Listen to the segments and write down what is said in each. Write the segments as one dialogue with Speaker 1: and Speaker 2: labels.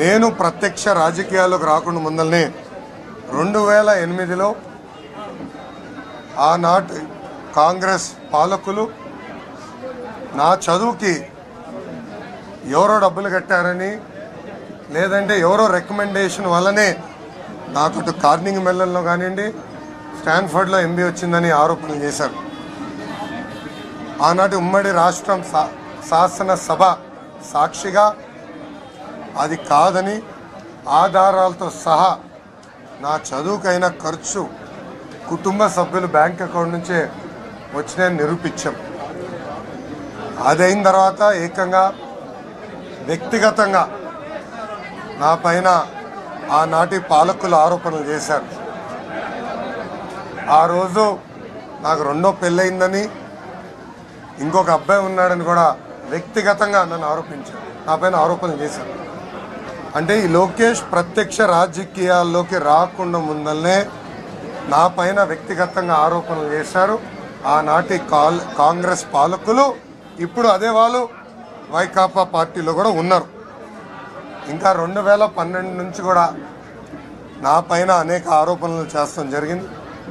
Speaker 1: నేను ప్రత్యక్ష రాజకీయాల్లోకి రాకుండా ముందల్నే రెండు వేల ఎనిమిదిలో ఆనాటి కాంగ్రెస్ పాలకులు నా చదువుకి ఎవరో డబ్బులు కట్టారని లేదంటే ఎవరో రికమెండేషన్ వల్లనే నాకు అటు కార్నింగ్ మెల్లన్లో కానివ్వండి స్టాన్ఫర్డ్లో ఎంబీ వచ్చిందని ఆరోపణలు చేశారు ఆనాటి ఉమ్మడి రాష్ట్రం శా శాసనసభ సాక్షిగా అది కాదని ఆధారాలతో సహా నా చదువుకైన ఖర్చు కుటుంబ సభ్యులు బ్యాంక్ అకౌంట్ నుంచే వచ్చినాయని నిరూపించాం అదైన తర్వాత ఏకంగా వ్యక్తిగతంగా నా పైన ఆనాటి పాలకులు ఆరోపణలు చేశారు ఆ రోజు నాకు రెండో పెళ్ళయిందని ఇంకొక అబ్బాయి ఉన్నాడని కూడా వ్యక్తిగతంగా నన్ను ఆరోపించారు నా పైన ఆరోపణలు చేశారు అంటే ఈ లోకేష్ ప్రత్యక్ష రాజకీయాల్లోకి రాకుండా ముందల్నే నా పైన వ్యక్తిగతంగా ఆరోపణలు చేశారు ఆనాటి కాల్ కాంగ్రెస్ పాలకులు ఇప్పుడు అదే వాళ్ళు వైకాపా పార్టీలో కూడా ఉన్నారు ఇంకా రెండు వేల పన్నెండు నుంచి కూడా నా పైన అనేక ఆరోపణలు చేస్తాం జరిగింది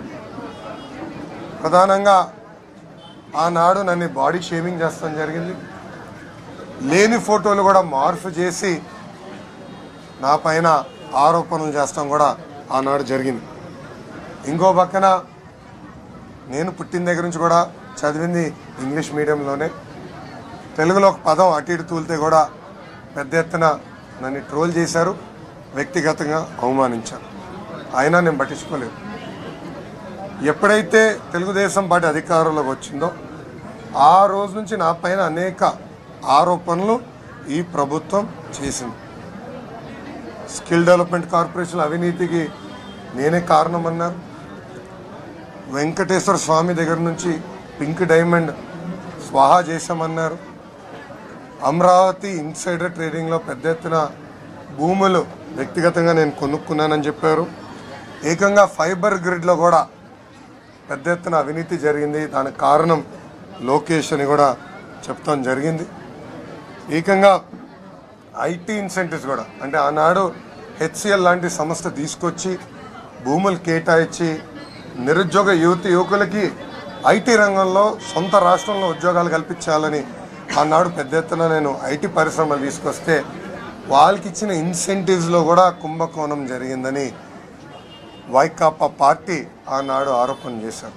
Speaker 1: ప్రధానంగా ఆనాడు నన్ను బాడీ షేవింగ్ చేస్తాం జరిగింది లేని ఫోటోలు కూడా మార్పు చేసి నా పైన ఆరోపణలు చేస్తాం కూడా ఆనాడు జరిగింది ఇంకో పక్కన నేను పుట్టిన దగ్గర నుంచి కూడా చదివింది ఇంగ్లీష్ మీడియంలోనే తెలుగులో ఒక పదం అటు ఇటు తూలితే కూడా పెద్ద ఎత్తున నన్ను ట్రోల్ చేశారు వ్యక్తిగతంగా అవమానించారు అయినా నేను పట్టించుకోలేదు ఎప్పుడైతే తెలుగుదేశం పార్టీ అధికారంలోకి వచ్చిందో ఆ రోజు నుంచి నా పైన అనేక ఆరోపణలు ఈ ప్రభుత్వం చేసింది స్కిల్ డెవలప్మెంట్ కార్పొరేషన్ అవినీతికి నేనే కారణమన్నారు వెంకటేశ్వర స్వామి దగ్గర నుంచి పింక్ డైమండ్ స్వాహా చేశామన్నారు అమరావతి ఇన్సైడర్ ట్రేడింగ్లో పెద్ద ఎత్తున భూములు వ్యక్తిగతంగా నేను కొనుక్కున్నానని చెప్పారు ఏకంగా ఫైబర్ గ్రిడ్లో కూడా పెద్ద ఎత్తున అవినీతి జరిగింది దానికి కారణం లోకేష్ అని కూడా చెప్తాం జరిగింది ఏకంగా ఐటీ ఇన్సెంటివ్స్ కూడా అంటే ఆనాడు హెచ్సిఎల్ లాంటి సంస్థ తీసుకొచ్చి భూములు కేటాయించి నిరుద్యోగ యువతి యువకులకి ఐటీ రంగంలో సొంత రాష్ట్రంలో ఉద్యోగాలు కల్పించాలని ఆనాడు పెద్ద ఎత్తున నేను ఐటీ పరిశ్రమలు తీసుకొస్తే వాళ్ళకి ఇచ్చిన ఇన్సెంటివ్స్లో కూడా కుంభకోణం జరిగిందని వైకాపా పార్టీ ఆనాడు ఆరోపణ చేశారు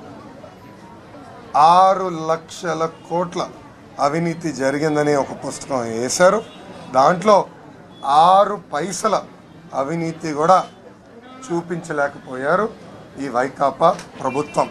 Speaker 1: ఆరు లక్షల కోట్ల అవినీతి జరిగిందని ఒక పుస్తకం వేశారు దాంట్లో ఆరు పైసల అవినీతి కూడా చూపించలేకపోయారు ఈ వైకాపా ప్రభుత్వం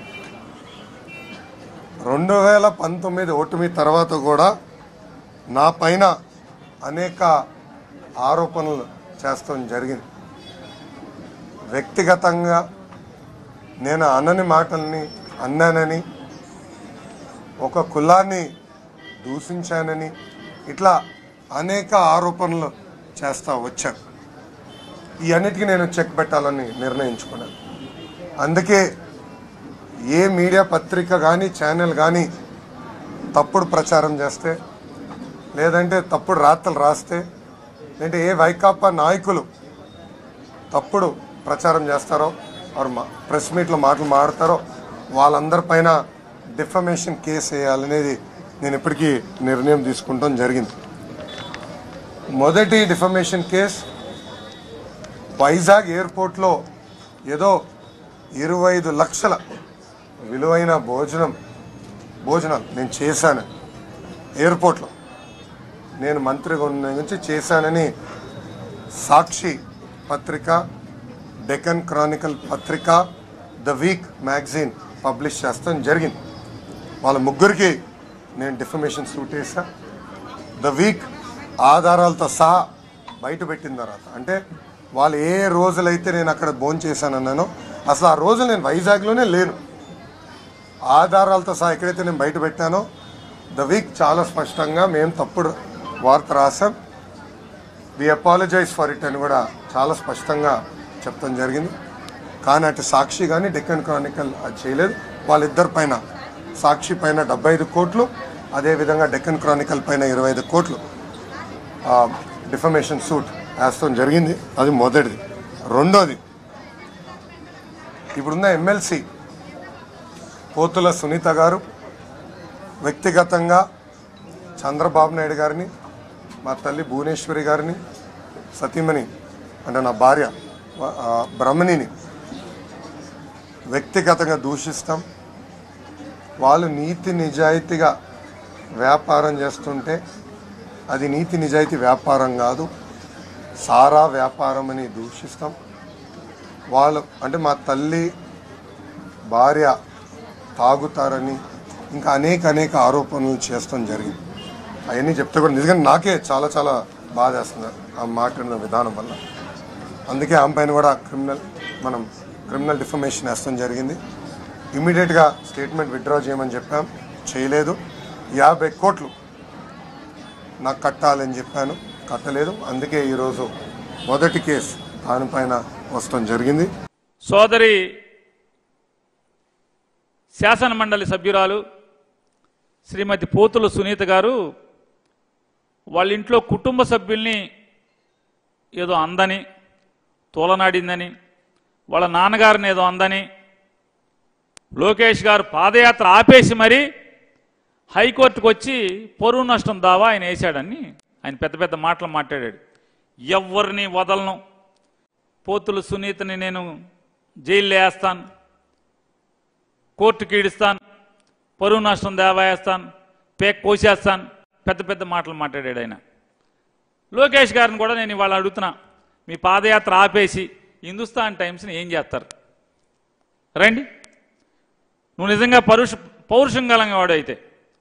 Speaker 1: రెండు వేల పంతొమ్మిది ఓటమి తర్వాత కూడా నా పైన అనేక ఆరోపణలు చేస్తాం జరిగింది వ్యక్తిగతంగా నేను అనని మాటల్ని అన్నానని ఒక కులాన్ని దూషించానని ఇట్లా అనేక ఆరోపణలు చేస్తా వచ్చాను ఈ అన్నిటికీ నేను చెక్ పెట్టాలని నిర్ణయించుకున్నాను అందుకే ఏ మీడియా పత్రిక కానీ ఛానల్ కానీ తప్పుడు ప్రచారం చేస్తే లేదంటే తప్పుడు రాతలు రాస్తే లేదంటే ఏ వైకాపా నాయకులు తప్పుడు ప్రచారం చేస్తారో వారు మా ప్రెస్ మీట్లో మాటలు మాడతారో వాళ్ళందరిపైన డిఫమేషన్ కేసు వేయాలనేది నేను ఇప్పటికీ నిర్ణయం తీసుకుంటాం జరిగింది మొదటి డిఫమేషన్ కేసు వైజాగ్ ఎయిర్పోర్ట్లో ఏదో ఇరవై ఐదు లక్షల విలువైన భోజనం భోజనాలు నేను చేశాను ఎయిర్పోర్ట్లో నేను మంత్రిగా ఉన్న నుంచి చేశానని సాక్షి పత్రిక డెక్కన్ క్రానికల్ పత్రిక ద వీక్ మ్యాగజైన్ పబ్లిష్ చేస్తాం జరిగింది వాళ్ళ ముగ్గురికి నేను డిఫమేషన్ సూట్ వేసా ద వీక్ ఆధారాలతో సహా బయట పెట్టిన తర్వాత అంటే వాళ్ళు ఏ రోజులైతే నేను అక్కడ భోజనం చేశానన్నానో అసలు ఆ రోజు నేను వైజాగ్లోనే లేను ఆధారాలతో సహా ఎక్కడైతే నేను బయట పెట్టానో ద వీక్ చాలా స్పష్టంగా మేము తప్పుడు వార్త రాసాం వి అపాలజైజ్ ఫర్ ఇట్ అని కూడా చాలా స్పష్టంగా చెప్తాం జరిగింది కానీ అటు సాక్షి కానీ డెక్కన్ క్రానికల్ అది చేయలేదు వాళ్ళిద్దరి పైన సాక్షి పైన డెబ్బై ఐదు కోట్లు అదేవిధంగా డెక్కన్ క్రానికల్ పైన ఇరవై ఐదు కోట్లు డిఫమేషన్ సూట్ వేస్తాం జరిగింది అది మొదటిది రెండోది ఇప్పుడున్న ఎమ్మెల్సీ పోతుల సునీత గారు వ్యక్తిగతంగా చంద్రబాబు నాయుడు గారిని మా తల్లి భువనేశ్వరి గారిని సతీమణి అంటే నా భార్య వ- ఆ, బ్రహ్మణిని వ్యక్తిగతంగా దూషిస్తాం వాళ్ళు నీతి నిజాయితీగా వ్యాపారం చేస్తుంటే అది నీతి నిజాయితీ వ్యాపారం కాదు సారా వ్యాపారం అని దూషిస్తాం వాళ్ళు అంటే మా తల్లి భార్య తాగుతారని ఇంకా అనేక అనేక ఆరోపణలు చేస్తాం జరిగింది అవన్నీ చెప్తే కూడా నిజంగా నాకే చాలా చాలా బాధ వేస్తుంది ఆ మాట్లాడిన విధానం వల్ల అందుకే ఆమె పైన కూడా క్రిమినల్ మనం క్రిమినల్ డిఫర్మేషన్ వేస్తాం జరిగింది ఇమీడియట్గా స్టేట్మెంట్ విత్డ్రా చేయమని చెప్పాం చేయలేదు యాభై కోట్లు నాకు కట్టాలని చెప్పాను కట్టలేదు అందుకే ఈరోజు మొదటి కేసు దానిపైన వస్తాం జరిగింది
Speaker 2: సోదరి శాసన మండలి సభ్యురాలు శ్రీమతి పోతుల సునీత గారు వాళ్ళ ఇంట్లో కుటుంబ సభ్యుల్ని ఏదో అందని తోలనాడిందని వాళ్ళ నాన్నగారిని ఏదో అందని లోకేష్ గారు పాదయాత్ర ఆపేసి మరీ హైకోర్టుకు వచ్చి పరువు నష్టం దావా ఆయన వేశాడని ఆయన పెద్ద పెద్ద మాటలు మాట్లాడాడు ఎవరిని వదలను పోతులు సునీతని నేను జైల్లో వేస్తాను కోర్టుకి ఈడుస్తాను పరువు నష్టం దావా వేస్తాను పేక్ కోసేస్తాను పెద్ద పెద్ద మాటలు మాట్లాడాడు ఆయన లోకేష్ గారిని కూడా నేను ఇవాళ అడుగుతున్నా మీ పాదయాత్ర ఆపేసి హిందుస్థాన్ టైమ్స్ని ఏం చేస్తారు రండి నువ్వు నిజంగా పరుష పౌరుషం గలంగా వాడు అయితే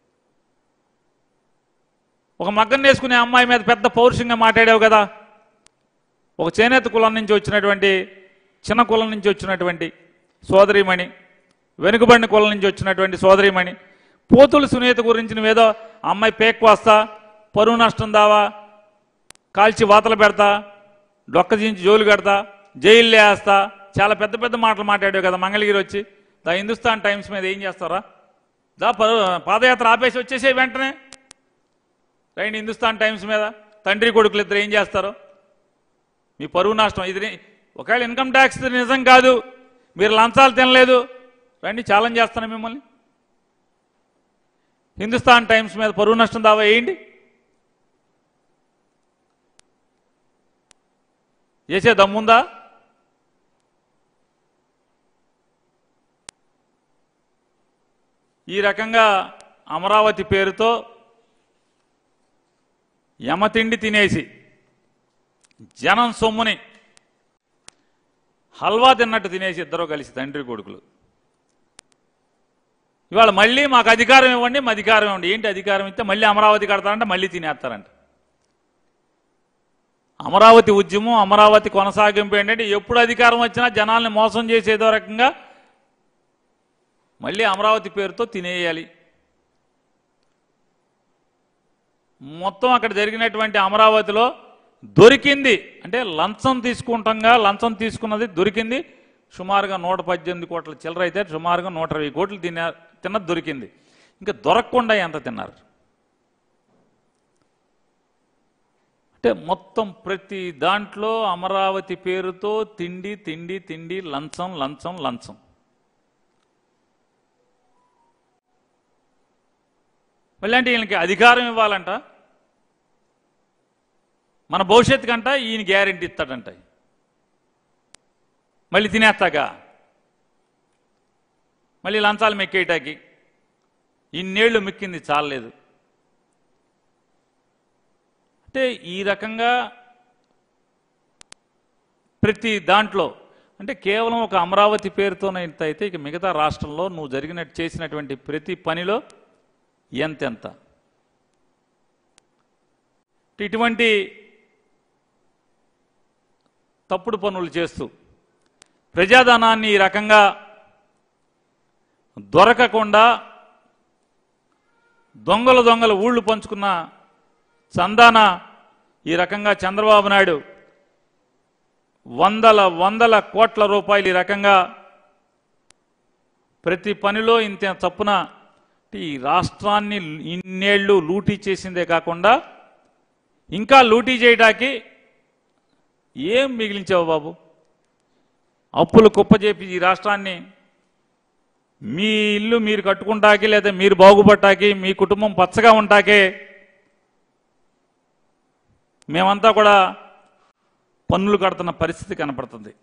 Speaker 2: ఒక మగ్గం వేసుకునే అమ్మాయి మీద పెద్ద పౌరుషంగా మాట్లాడావు కదా ఒక చేనేత కులం నుంచి వచ్చినటువంటి చిన్న కులం నుంచి వచ్చినటువంటి సోదరిమణి వెనుకబడిన కులం నుంచి వచ్చినటువంటి సోదరిమణి పోతుల సునీత గురించి నువ్వేదో అమ్మాయి పేక్ వస్తా పరువు నష్టం దావా కాల్చి వాతలు పెడతా డొక్క దించి జోలు కడతా జైల్లో వేస్తా చాలా పెద్ద పెద్ద మాటలు మాట్లాడావు కదా మంగళగిరి వచ్చి దా హిందుస్థాన్ టైమ్స్ మీద ఏం చేస్తారా దా పరు- పాదయాత్ర ఆపేసి వచ్చేసే వెంటనే రైండి హిందుస్థాన్ టైమ్స్ మీద తండ్రి కొడుకులు ఇద్దరు ఏం చేస్తారు మీ పరువు నష్టం ఇది ని- ఒకవేళ ఇన్కమ్ ట్యాక్స్ నిజం కాదు మీరు లంచాలు తినలేదు రండి ఛాలెంజ్ చేస్తాను మిమ్మల్ని హిందుస్థాన్ టైమ్స్ మీద పరువు నష్టం దావా వేయండి చేసే దమ్ముందా ఈ రకంగా అమరావతి పేరుతో యమతిండి తినేసి జనం సొమ్ముని హల్వా తిన్నట్టు తినేసి ఇద్దరు కలిసి తండ్రి కొడుకులు ఇవాళ మళ్ళీ మాకు అధికారం ఇవ్వండి మా అధికారం ఇవ్వండి ఏంటి అధికారం ఇస్తే మళ్ళీ అమరావతి కడతారంటే మళ్ళీ తినేస్తారంట అమరావతి ఉద్యమం అమరావతి కొనసాగింపు ఏంటంటే ఎప్పుడు అధికారం వచ్చినా జనాల్ని మోసం చేసేదో రకంగా మళ్ళీ అమరావతి పేరుతో తినేయాలి మొత్తం అక్కడ జరిగినటువంటి అమరావతిలో దొరికింది అంటే లంచం తీసుకుంటాంగా లంచం తీసుకున్నది దొరికింది సుమారుగా నూట పద్దెనిమిది కోట్ల చిల్లర అయితే సుమారుగా నూట ఇరవై కోట్లు తిన్న తిన్నది దొరికింది ఇంకా దొరకకుండా ఎంత తిన్నారు అంటే మొత్తం ప్రతి దాంట్లో అమరావతి పేరుతో తిండి తిండి తిండి లంచం లంచం లంచం మళ్ళీ అంటే ఈయనకి అధికారం ఇవ్వాలంట మన భవిష్యత్తు కంట ఈయన గ్యారెంటీ ఇస్తాడంట మళ్ళీ తినేస్తాగా మళ్ళీ లంచాలు మెక్కేయటాకి ఇన్నేళ్లు మెక్కింది చాలలేదు అంటే ఈ రకంగా ప్రతి దాంట్లో అంటే కేవలం ఒక అమరావతి పేరుతోనే ఇంత అయితే ఇక మిగతా రాష్ట్రంలో నువ్వు జరిగినట్టు చేసినటువంటి ప్రతి పనిలో ఎంతెంత ఇటువంటి తప్పుడు పనులు చేస్తూ ప్రజాధనాన్ని ఈ రకంగా దొరకకుండా దొంగలు దొంగలు ఊళ్ళు పంచుకున్న చందాన ఈ రకంగా చంద్రబాబు నాయుడు వందల వందల కోట్ల రూపాయలు ఈ రకంగా ప్రతి పనిలో ఇంత చప్పున ఈ రాష్ట్రాన్ని ఇన్నేళ్లు లూటీ చేసిందే కాకుండా ఇంకా లూటీ చేయడానికి ఏం మిగిలించావు బాబు అప్పులు కుప్పజేపి ఈ రాష్ట్రాన్ని మీ ఇల్లు మీరు కట్టుకుంటాకి లేదా మీరు బాగుపట్టాకి మీ కుటుంబం పచ్చగా ఉంటాకే మేమంతా కూడా పన్నులు కడుతున్న పరిస్థితి కనపడుతుంది